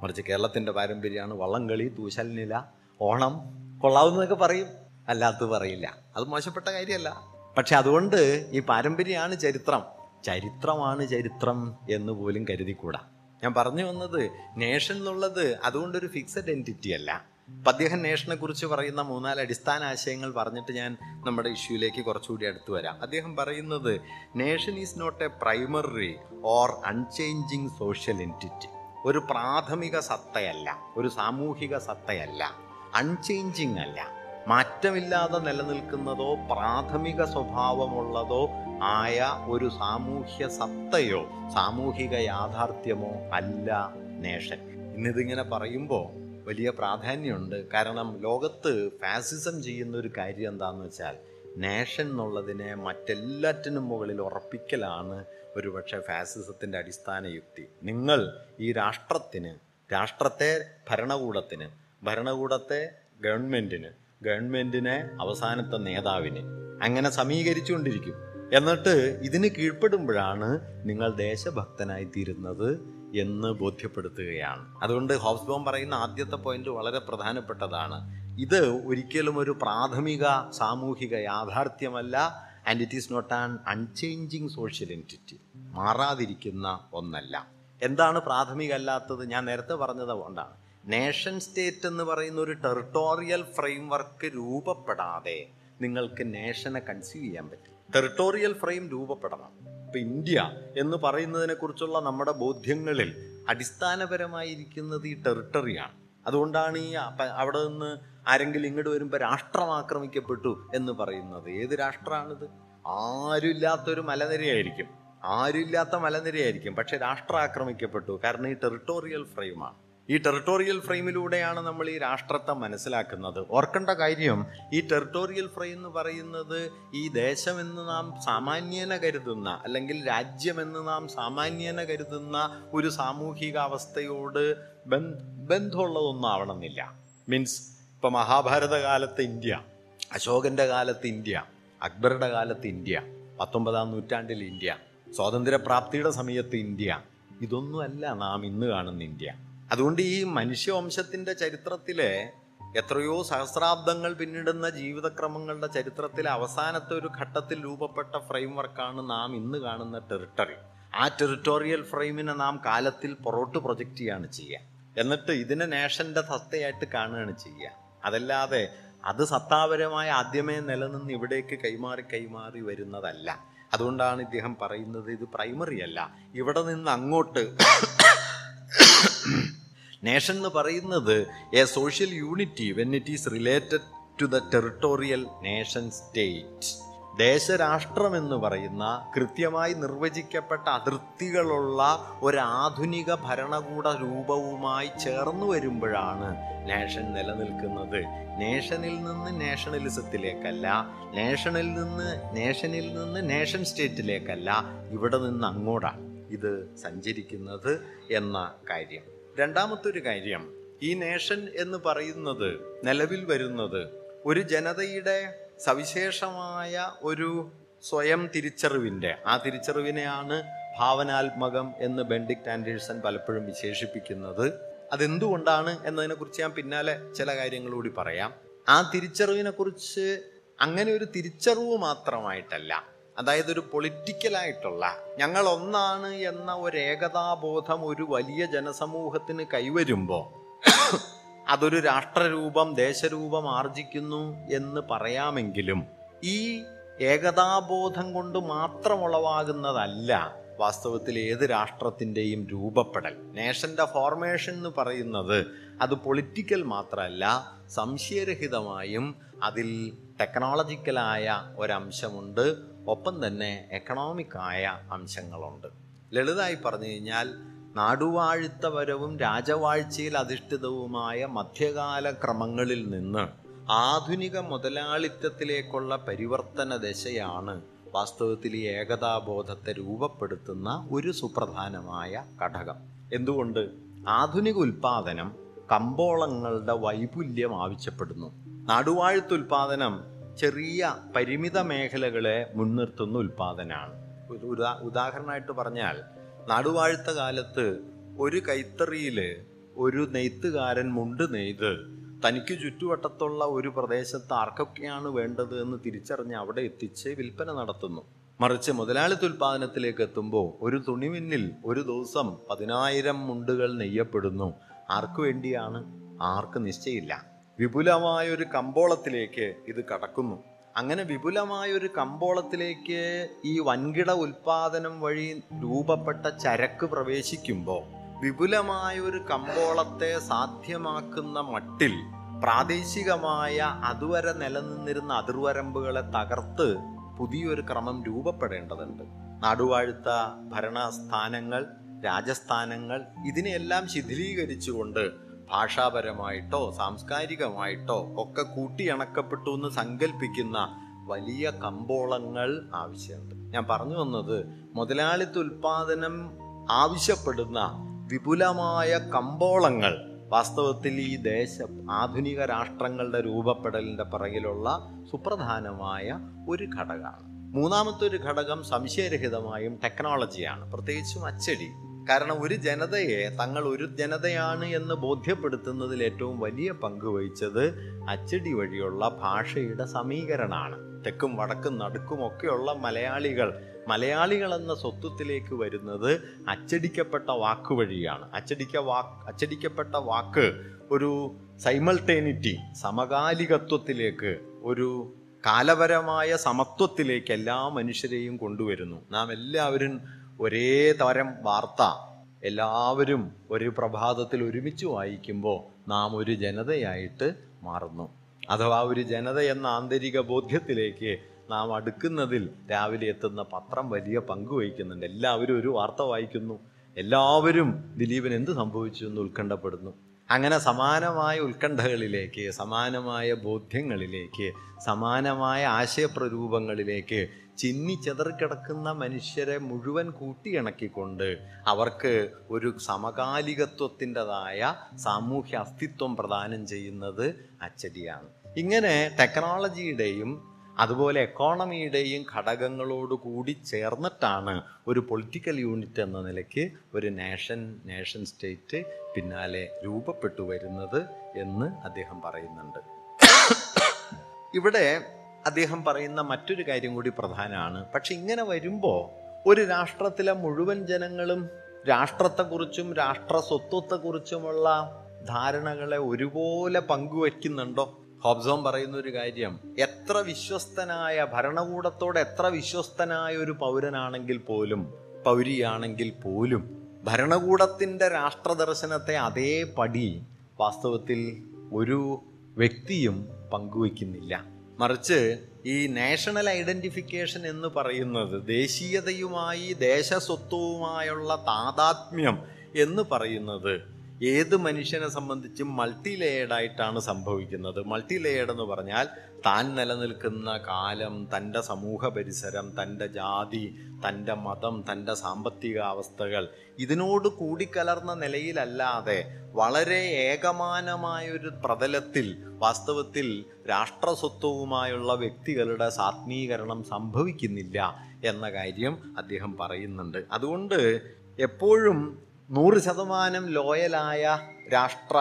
മറിച്ച് കേരളത്തിൻ്റെ പാരമ്പര്യമാണ് വള്ളംകളി തൂശൽനില ഓണം കൊള്ളാവുന്നതൊക്കെ പറയും അല്ലാത്തത് പറയില്ല അത് മോശപ്പെട്ട കാര്യമല്ല പക്ഷെ അതുകൊണ്ട് ഈ പാരമ്പര്യമാണ് ചരിത്രം ചരിത്രമാണ് ചരിത്രം എന്ന് പോലും കരുതിക്കൂടാ ഞാൻ പറഞ്ഞു വന്നത് നേഷൻ എന്നുള്ളത് അതുകൊണ്ടൊരു ഫിക്സഡ് എൻറ്റിറ്റി അല്ല അപ്പം അദ്ദേഹം നേഷനെ കുറിച്ച് പറയുന്ന മൂന്നാല് അടിസ്ഥാന ആശയങ്ങൾ പറഞ്ഞിട്ട് ഞാൻ നമ്മുടെ ഇഷ്യൂലേക്ക് കുറച്ചുകൂടി അടുത്ത് വരാം അദ്ദേഹം പറയുന്നത് nation is not a primary or unchanging social entity ഒരു പ്രാഥമിക സത്തയല്ല ഒരു സാമൂഹിക സത്തയല്ല അൺചേഞ്ചിങ് അല്ല മാറ്റമില്ലാതെ നിലനിൽക്കുന്നതോ പ്രാഥമിക സ്വഭാവമുള്ളതോ ആയ ഒരു സാമൂഹ്യ സത്തയോ സാമൂഹിക യാഥാർത്ഥ്യമോ അല്ല നേഷൻ ഇന്നിതിങ്ങനെ പറയുമ്പോൾ വലിയ പ്രാധാന്യമുണ്ട് കാരണം ലോകത്ത് ഫാസിസം ചെയ്യുന്ന ഒരു കാര്യം എന്താണെന്ന് വെച്ചാൽ നേഷൻ എന്നുള്ളതിനെ മറ്റെല്ലാറ്റിനും മുകളിൽ ഉറപ്പിക്കലാണ് ഒരുപക്ഷെ ഫാസിസത്തിൻ്റെ അടിസ്ഥാന യുക്തി നിങ്ങൾ ഈ രാഷ്ട്രത്തിന് രാഷ്ട്രത്തെ ഭരണകൂടത്തിന് ഭരണകൂടത്തെ ഗവൺമെൻറ്റിന് ഗവൺമെൻറ്റിനെ അവസാനത്തെ നേതാവിന് അങ്ങനെ സമീകരിച്ചുകൊണ്ടിരിക്കും എന്നിട്ട് ഇതിന് കീഴ്പ്പെടുമ്പോഴാണ് നിങ്ങൾ ദേശഭക്തനായി തീരുന്നത് എന്ന് ബോധ്യപ്പെടുത്തുകയാണ് അതുകൊണ്ട് ഹൗസ് ബോം പറയുന്ന ആദ്യത്തെ പോയിന്റ് വളരെ പ്രധാനപ്പെട്ടതാണ് ഇത് ഒരിക്കലും ഒരു പ്രാഥമിക സാമൂഹിക യാഥാർത്ഥ്യമല്ല and it is not an unchanging social entity മാറാതിരിക്കുന്ന ഒന്നല്ല എന്താണ് പ്രാഥമിക അല്ലാത്തത് ഞാൻ നേരത്തെ പറഞ്ഞത് കൊണ്ടാണ് നേഷൻ സ്റ്റേറ്റ് എന്ന് പറയുന്ന ഒരു ടെറിട്ടോറിയൽ ഫ്രെയിം വർക്ക് രൂപപ്പെടാതെ നിങ്ങൾക്ക് നേഷനെ കൺസീവ് ചെയ്യാൻ പറ്റും ടെറിട്ടോറിയൽ ഫ്രെയിം രൂപപ്പെടണം ഇപ്പൊ ഇന്ത്യ എന്ന് പറയുന്നതിനെ കുറിച്ചുള്ള നമ്മുടെ ബോധ്യങ്ങളിൽ അടിസ്ഥാനപരമായിരിക്കുന്നത് ഈ ടെറിട്ടറിയാണ് അതുകൊണ്ടാണ് ഈ അപ്പ- അവിടെ നിന്ന് ആരെങ്കിലും ഇങ്ങോട്ട് വരുമ്പോൾ രാഷ്ട്രം ആക്രമിക്കപ്പെട്ടു എന്ന് പറയുന്നത് ഏത് രാഷ്ട്രമാണിത് ആരുമില്ലാത്തൊരു മലനിരയായിരിക്കും ആരുമില്ലാത്ത മലനിരയായിരിക്കും പക്ഷെ രാഷ്ട്രം ആക്രമിക്കപ്പെട്ടു കാരണം ഈ ടെറിട്ടോറിയൽ ഫ്രെയിമാണ് ഈ ടെറിട്ടോറിയൽ ഫ്രെയിമിലൂടെയാണ് നമ്മൾ ഈ രാഷ്ട്രത്തെ മനസ്സിലാക്കുന്നത് ഓർക്കേണ്ട കാര്യം ഈ ടെറിട്ടോറിയൽ ഫ്രെയിം എന്ന് പറയുന്നത് ഈ ദേശമെന്ന് നാം സാമാന്യേന കരുതുന്ന അല്ലെങ്കിൽ രാജ്യമെന്ന് നാം സാമാന്യേന കരുതുന്ന ഒരു സാമൂഹിക അവസ്ഥയോട് ബന്ധ ബന്ധമുള്ളതൊന്നും ആവണമെന്നില്ല മീൻസ് ഇപ്പൊ മഹാഭാരത കാലത്ത് ഇന്ത്യ അശോകന്റെ കാലത്ത് ഇന്ത്യ അക്ബറുടെ കാലത്ത് ഇന്ത്യ പത്തൊമ്പതാം നൂറ്റാണ്ടിൽ ഇന്ത്യ സ്വാതന്ത്ര്യപ്രാപ്തിയുടെ സമയത്ത് ഇന്ത്യ ഇതൊന്നുമല്ല നാം ഇന്ന് കാണുന്ന ഇന്ത്യ അതുകൊണ്ട് ഈ മനുഷ്യവംശത്തിന്റെ ചരിത്രത്തിലെ എത്രയോ സഹസ്രാബ്ദങ്ങൾ പിന്നിടുന്ന ജീവിതക്രമങ്ങളുടെ ചരിത്രത്തിലെ അവസാനത്തെ ഒരു ഘട്ടത്തിൽ രൂപപ്പെട്ട ഫ്രെയിം വർക്കാണ് നാം ഇന്ന് കാണുന്ന ടെറിട്ടറി ആ ടെറിട്ടോറിയൽ ഫ്രെയിമിനെ നാം കാലത്തിൽ പുറോട്ട് പ്രൊജക്റ്റ് ചെയ്യാണ് ചെയ്യുക എന്നിട്ട് ഇതിനെ നേഷന്റെ സത്തയായിട്ട് കാണുകയാണ് ചെയ്യുക അതല്ലാതെ അത് സത്താപരമായ ആദ്യമേ നിലനിന്ന് ഇവിടേക്ക് കൈമാറി കൈമാറി വരുന്നതല്ല അതുകൊണ്ടാണ് ഇദ്ദേഹം പറയുന്നത് ഇത് പ്രൈമറി അല്ല ഇവിടെ നിന്ന് അങ്ങോട്ട് നേഷൻ എന്ന് പറയുന്നത് a social unity when it is related to the territorial nation state ദേശരാഷ്ട്രം എന്ന് പറയുന്ന കൃത്യമായി നിർവചിക്കപ്പെട്ട അതിർത്തികളുള്ള ഒരു ആധുനിക ഭരണകൂട രൂപവുമായി ചേർന്ന് വരുമ്പോഴാണ് നേഷൻ നിലനിൽക്കുന്നത് നേഷനിൽ നിന്ന് നേഷണലിസത്തിലേക്കല്ല നേഷനിൽ നിന്ന് നേഷനിൽ നിന്ന് നേഷൻ സ്റ്റേറ്റിലേക്കല്ല ഇവിടെ നിന്ന് അങ്ങോട്ടാണ് ഇത് സഞ്ചരിക്കുന്നത് എന്ന കാര്യം രണ്ടാമത്തെ ഒരു കാര്യം ഈ നേഷൻ എന്ന് പറയുന്നത് നിലവിൽ വരുന്നത് ഒരു ജനതയുടെ സവിശേഷമായ ഒരു സ്വയം തിരിച്ചറിവിൻ്റെ ആ തിരിച്ചറിവിനെയാണ് ഭാവനാത്മകം എന്ന് ബെൻഡിക്ട് ആൻഡേഴ്സൺ പലപ്പോഴും വിശേഷിപ്പിക്കുന്നത് അതെന്തുകൊണ്ടാണ് എന്നതിനെക്കുറിച്ച് ഞാൻ പിന്നാലെ ചില കാര്യങ്ങൾ കൂടി പറയാം ആ തിരിച്ചറിവിനെ കുറിച്ച് അങ്ങനെ ഒരു തിരിച്ചറിവ് മാത്രമായിട്ടല്ല അതായത് ഒരു പൊളിറ്റിക്കലായിട്ടുള്ള ഞങ്ങൾ ഒന്നാണ് എന്ന ഒരു ഏകതാബോധം ഒരു വലിയ ജനസമൂഹത്തിന് കൈവരുമ്പോൾ അതൊരു രാഷ്ട്രരൂപം ദേശരൂപം ആർജിക്കുന്നു എന്ന് പറയാമെങ്കിലും ഈ ഏകതാബോധം കൊണ്ട് മാത്രം ഉളവാകുന്നതല്ല വാസ്തവത്തിൽ ഏത് രാഷ്ട്രത്തിൻ്റെയും രൂപപ്പെടൽ നേഷന്റെ ഫോർമേഷൻ എന്ന് പറയുന്നത് അത് പൊളിറ്റിക്കൽ മാത്രമല്ല സംശയരഹിതമായും അതിൽ ടെക്നോളജിക്കലായ ഒരംശമുണ്ട് ഒപ്പം തന്നെ എക്കണോമിക്കായ അംശങ്ങളുണ്ട് ലളിതമായി പറഞ്ഞു കഴിഞ്ഞാൽ നാടുവാഴ്ത്തപരവും രാജവാഴ്ചയിൽ അധിഷ്ഠിതവുമായ മധ്യകാല ക്രമങ്ങളിൽ നിന്ന് ആധുനിക മുതലാളിത്തത്തിലേക്കുള്ള പരിവർത്തന ദശയാണ് വാസ്തവത്തിൽ ഈ ഏകതാബോധത്തെ രൂപപ്പെടുത്തുന്ന ഒരു സുപ്രധാനമായ ഘടകം എന്തുകൊണ്ട് ആധുനിക ഉൽപാദനം കമ്പോളങ്ങളുടെ വൈപുല്യം ആവശ്യപ്പെടുന്നു നാടുവാഴ്ത്തുൽപാദനം ചെറിയ പരിമിത മേഖലകളെ മുൻനിർത്തുന്ന ഉൽപാദനമാണ് ഒരു ഉദാ ഉദാഹരണമായിട്ട് പറഞ്ഞാൽ നാടുവാഴ്ത്ത കാലത്ത് ഒരു കൈത്തറിയിൽ ഒരു നെയ്ത്തുകാരൻ മുണ്ട് നെയ്ത് തനിക്ക് ചുറ്റുവട്ടത്തുള്ള ഒരു പ്രദേശത്ത് ആർക്കൊക്കെയാണ് വേണ്ടത് എന്ന് തിരിച്ചറിഞ്ഞ് അവിടെ എത്തിച്ച് വിൽപ്പന നടത്തുന്നു മറിച്ച് മുതലാളിത്ത ഉൽപാദനത്തിലേക്ക് എത്തുമ്പോൾ ഒരു തുണിമിന്നിൽ ഒരു ദിവസം പതിനായിരം മുണ്ടുകൾ നെയ്യപ്പെടുന്നു ആർക്കു വേണ്ടിയാണ് ആർക്ക് നിശ്ചയില്ല വിപുലമായ ഒരു കമ്പോളത്തിലേക്ക് ഇത് കടക്കുന്നു അങ്ങനെ വിപുലമായ ഒരു കമ്പോളത്തിലേക്ക് ഈ വൻകിട ഉൽപാദനം വഴി രൂപപ്പെട്ട ചരക്ക് പ്രവേശിക്കുമ്പോൾ വിപുലമായ ഒരു കമ്പോളത്തെ സാധ്യമാക്കുന്ന മട്ടിൽ പ്രാദേശികമായ അതുവരെ നിലനിന്നിരുന്ന അതിർവരമ്പുകളെ തകർത്ത് പുതിയൊരു ക്രമം രൂപപ്പെടേണ്ടതുണ്ട് നാടുവാഴുത്ത ഭരണസ്ഥാനങ്ങൾ രാജസ്ഥാനങ്ങൾ ഇതിനെയെല്ലാം ശിഥിലീകരിച്ചുകൊണ്ട് ഭാഷാപരമായിട്ടോ സാംസ്കാരികമായിട്ടോ ഒക്കെ കൂട്ടിയണക്കപ്പെട്ടു എന്ന് സങ്കല്പിക്കുന്ന വലിയ കമ്പോളങ്ങൾ ആവശ്യമുണ്ട് ഞാൻ പറഞ്ഞു വന്നത് മുതലാളിത്ത ഉൽപാദനം ആവശ്യപ്പെടുന്ന വിപുലമായ കമ്പോളങ്ങൾ വാസ്തവത്തിൽ ഈ ദേശം ആധുനിക രാഷ്ട്രങ്ങളുടെ രൂപപ്പെടലിന്റെ പിറകിലുള്ള സുപ്രധാനമായ ഒരു ഘടകമാണ് മൂന്നാമത്തെ ഒരു ഘടകം സംശയരഹിതമായും ടെക്നോളജിയാണ് പ്രത്യേകിച്ചും അച്ചടി കാരണം ഒരു ജനതയെ തങ്ങൾ ഒരു ജനതയാണ് എന്ന് ബോധ്യപ്പെടുത്തുന്നതിൽ ഏറ്റവും വലിയ പങ്ക് വഹിച്ചത് അച്ചടി വഴിയുള്ള ഭാഷയുടെ സമീകരണമാണ് തെക്കും വടക്കും നടുക്കും ഒക്കെയുള്ള മലയാളികൾ മലയാളികൾ എന്ന സ്വത്വത്തിലേക്ക് വരുന്നത് അച്ചടിക്കപ്പെട്ട വാക്ക് വഴിയാണ് അച്ചടിക്ക വാക്ക് അച്ചടിക്കപ്പെട്ട വാക്ക് ഒരു സൈമൾട്ടേനിറ്റി സമകാലികത്വത്തിലേക്ക് ഒരു കാലപരമായ സമത്വത്തിലേക്ക് എല്ലാ മനുഷ്യരെയും കൊണ്ടുവരുന്നു നാം എല്ലാവരും ഒരേ തരം വാർത്ത എല്ലാവരും ഒരു പ്രഭാതത്തിൽ ഒരുമിച്ച് വായിക്കുമ്പോൾ നാം ഒരു ജനതയായിട്ട് മാറുന്നു അഥവാ ഒരു ജനത എന്ന ആന്തരിക ബോധ്യത്തിലേക്ക് നാം അടുക്കുന്നതിൽ രാവിലെ എത്തുന്ന പത്രം വലിയ പങ്ക് വഹിക്കുന്നുണ്ട് എല്ലാവരും ഒരു വാർത്ത വായിക്കുന്നു എല്ലാവരും ദിലീപൻ എന്ത് സംഭവിച്ചു എന്ന് ഉത്കണ്ഠപ്പെടുന്നു അങ്ങനെ സമാനമായ ഉത്കണ്ഠകളിലേക്ക് സമാനമായ ബോധ്യങ്ങളിലേക്ക് സമാനമായ ആശയപ്രരൂപങ്ങളിലേക്ക് ചിന്നി ചെതറിക്കിടക്കുന്ന മനുഷ്യരെ മുഴുവൻ കൂട്ടിയിണക്കിക്കൊണ്ട് അവർക്ക് ഒരു സമകാലികത്വത്തിൻ്റെതായ സാമൂഹ്യ അസ്തിത്വം പ്രദാനം ചെയ്യുന്നത് അച്ചടിയാണ് ഇങ്ങനെ ടെക്നോളജിയുടെയും അതുപോലെ എക്കോണമിയുടെയും ഘടകങ്ങളോട് കൂടി ചേർന്നിട്ടാണ് ഒരു പൊളിറ്റിക്കൽ യൂണിറ്റ് എന്ന നിലയ്ക്ക് ഒരു നേഷൻ നേഷൻ സ്റ്റേറ്റ് പിന്നാലെ രൂപപ്പെട്ടു വരുന്നത് എന്ന് അദ്ദേഹം പറയുന്നുണ്ട് ഇവിടെ അദ്ദേഹം പറയുന്ന മറ്റൊരു കാര്യം കൂടി പ്രധാനമാണ് പക്ഷെ ഇങ്ങനെ വരുമ്പോൾ ഒരു രാഷ്ട്രത്തിലെ മുഴുവൻ ജനങ്ങളും രാഷ്ട്രത്തെക്കുറിച്ചും രാഷ്ട്ര സ്വത്വത്തെക്കുറിച്ചുമുള്ള ധാരണകളെ ഒരുപോലെ പങ്കുവയ്ക്കുന്നുണ്ടോ ഹോബ്സോം പറയുന്ന ഒരു കാര്യം എത്ര വിശ്വസ്തനായ ഭരണകൂടത്തോട് എത്ര വിശ്വസ്തനായ ഒരു പൗരനാണെങ്കിൽ പോലും പൗരിയാണെങ്കിൽ പോലും ഭരണകൂടത്തിന്റെ രാഷ്ട്രദർശനത്തെ അതേപടി വാസ്തവത്തിൽ ഒരു വ്യക്തിയും പങ്കുവയ്ക്കുന്നില്ല മറിച്ച് ഈ നാഷണൽ ഐഡന്റിഫിക്കേഷൻ എന്ന് പറയുന്നത് ദേശീയതയുമായി ദേശസ്വത്വവുമായുള്ള താതാത്മ്യം എന്ന് പറയുന്നത് ഏത് മനുഷ്യനെ സംബന്ധിച്ചും മൾട്ടി ലെയർഡ് ആയിട്ടാണ് സംഭവിക്കുന്നത് മൾട്ടി ലെയർഡ് എന്ന് പറഞ്ഞാൽ താൻ നിലനിൽക്കുന്ന കാലം തൻ്റെ സമൂഹ പരിസരം തൻ്റെ ജാതി തൻ്റെ മതം തൻ്റെ സാമ്പത്തിക അവസ്ഥകൾ ഇതിനോട് കൂടിക്കലർന്ന നിലയിലല്ലാതെ വളരെ ഏകമാനമായൊരു പ്രതലത്തിൽ വാസ്തവത്തിൽ രാഷ്ട്രസ്വത്വവുമായുള്ള വ്യക്തികളുടെ സാത്മീകരണം സംഭവിക്കുന്നില്ല എന്ന കാര്യം അദ്ദേഹം പറയുന്നുണ്ട് അതുകൊണ്ട് എപ്പോഴും നൂറ് ശതമാനം ലോയലായ രാഷ്ട്ര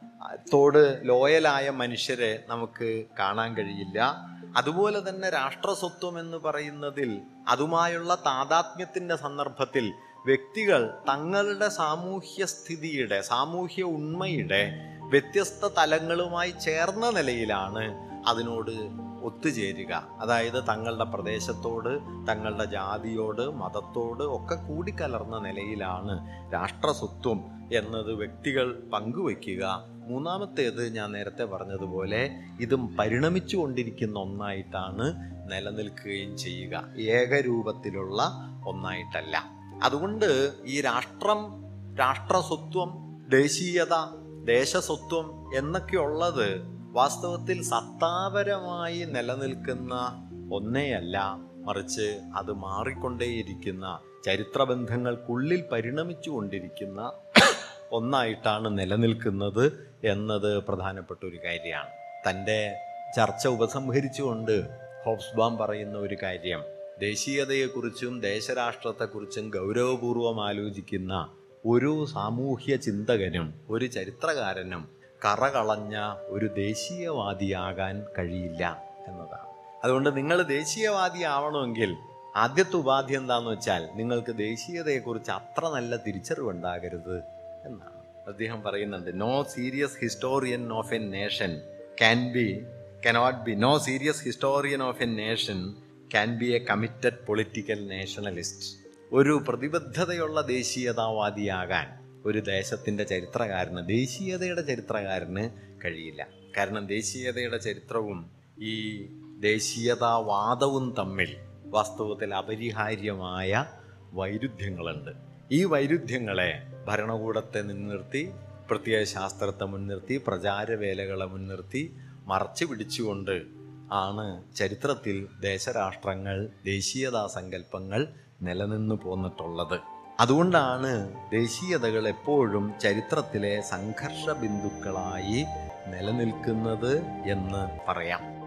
തോട് ലോയലായ മനുഷ്യരെ നമുക്ക് കാണാൻ കഴിയില്ല അതുപോലെ തന്നെ രാഷ്ട്രസ്വത്വം എന്ന് പറയുന്നതിൽ അതുമായുള്ള താതാത്മ്യത്തിന്റെ സന്ദർഭത്തിൽ വ്യക്തികൾ തങ്ങളുടെ സാമൂഹ്യ സ്ഥിതിയുടെ സാമൂഹ്യ ഉണ്മയുടെ വ്യത്യസ്ത തലങ്ങളുമായി ചേർന്ന നിലയിലാണ് അതിനോട് ഒത്തുചേരുക അതായത് തങ്ങളുടെ പ്രദേശത്തോട് തങ്ങളുടെ ജാതിയോട് മതത്തോട് ഒക്കെ കൂടിക്കലർന്ന നിലയിലാണ് രാഷ്ട്രസ്വത്വം എന്നത് വ്യക്തികൾ പങ്കുവയ്ക്കുക മൂന്നാമത്തേത് ഞാൻ നേരത്തെ പറഞ്ഞതുപോലെ ഇതും പരിണമിച്ചു കൊണ്ടിരിക്കുന്ന ഒന്നായിട്ടാണ് നിലനിൽക്കുകയും ചെയ്യുക ഏകരൂപത്തിലുള്ള ഒന്നായിട്ടല്ല അതുകൊണ്ട് ഈ രാഷ്ട്രം രാഷ്ട്രസ്വത്വം ദേശീയത ദേശസ്വത്വം എന്നൊക്കെയുള്ളത് വാസ്തവത്തിൽ സത്താപരമായി നിലനിൽക്കുന്ന ഒന്നേയല്ല മറിച്ച് അത് മാറിക്കൊണ്ടേയിരിക്കുന്ന ചരിത്രബന്ധങ്ങൾക്കുള്ളിൽ പരിണമിച്ചു കൊണ്ടിരിക്കുന്ന ഒന്നായിട്ടാണ് നിലനിൽക്കുന്നത് എന്നത് പ്രധാനപ്പെട്ട ഒരു കാര്യമാണ് തൻ്റെ ചർച്ച ഉപസംഹരിച്ചുകൊണ്ട് ഹോബ്സ്ബാം പറയുന്ന ഒരു കാര്യം ദേശീയതയെക്കുറിച്ചും ദേശരാഷ്ട്രത്തെക്കുറിച്ചും ഗൗരവപൂർവം ആലോചിക്കുന്ന ഒരു സാമൂഹ്യ ചിന്തകനും ഒരു ചരിത്രകാരനും കറകളഞ്ഞ ഒരു ദേശീയവാദിയാകാൻ കഴിയില്ല എന്നതാണ് അതുകൊണ്ട് നിങ്ങൾ ദേശീയവാദി ആവണമെങ്കിൽ ആദ്യത്തെ ഉപാധി എന്താന്ന് വെച്ചാൽ നിങ്ങൾക്ക് ദേശീയതയെക്കുറിച്ച് അത്ര നല്ല തിരിച്ചറിവുണ്ടാകരുത് എന്നാണ് അദ്ദേഹം പറയുന്നുണ്ട് no serious historian of a nation can be cannot be no serious historian of a nation can be a committed political nationalist ഒരു പ്രതിബദ്ധതയുള്ള ദേശീയതാവാദിയാകാൻ ഒരു ദേശത്തിൻ്റെ ചരിത്രകാരന് ദേശീയതയുടെ ചരിത്രകാരന് കഴിയില്ല കാരണം ദേശീയതയുടെ ചരിത്രവും ഈ ദേശീയതാവാദവും തമ്മിൽ വാസ്തവത്തിൽ അപരിഹാര്യമായ വൈരുദ്ധ്യങ്ങളുണ്ട് ഈ വൈരുദ്ധ്യങ്ങളെ ഭരണകൂടത്തെ മുൻനിർത്തി പ്രത്യയ ശാസ്ത്രത്തെ മുൻനിർത്തി പ്രചാരവേലകളെ മുൻനിർത്തി മറച്ചു പിടിച്ചുകൊണ്ട് ആണ് ചരിത്രത്തിൽ ദേശരാഷ്ട്രങ്ങൾ ദേശീയതാ സങ്കല്പങ്ങൾ നിലനിന്നു പോന്നിട്ടുള്ളത് അതുകൊണ്ടാണ് ദേശീയതകൾ എപ്പോഴും ചരിത്രത്തിലെ സംഘർഷ ബിന്ദുക്കളായി നിലനിൽക്കുന്നത് എന്ന് പറയാം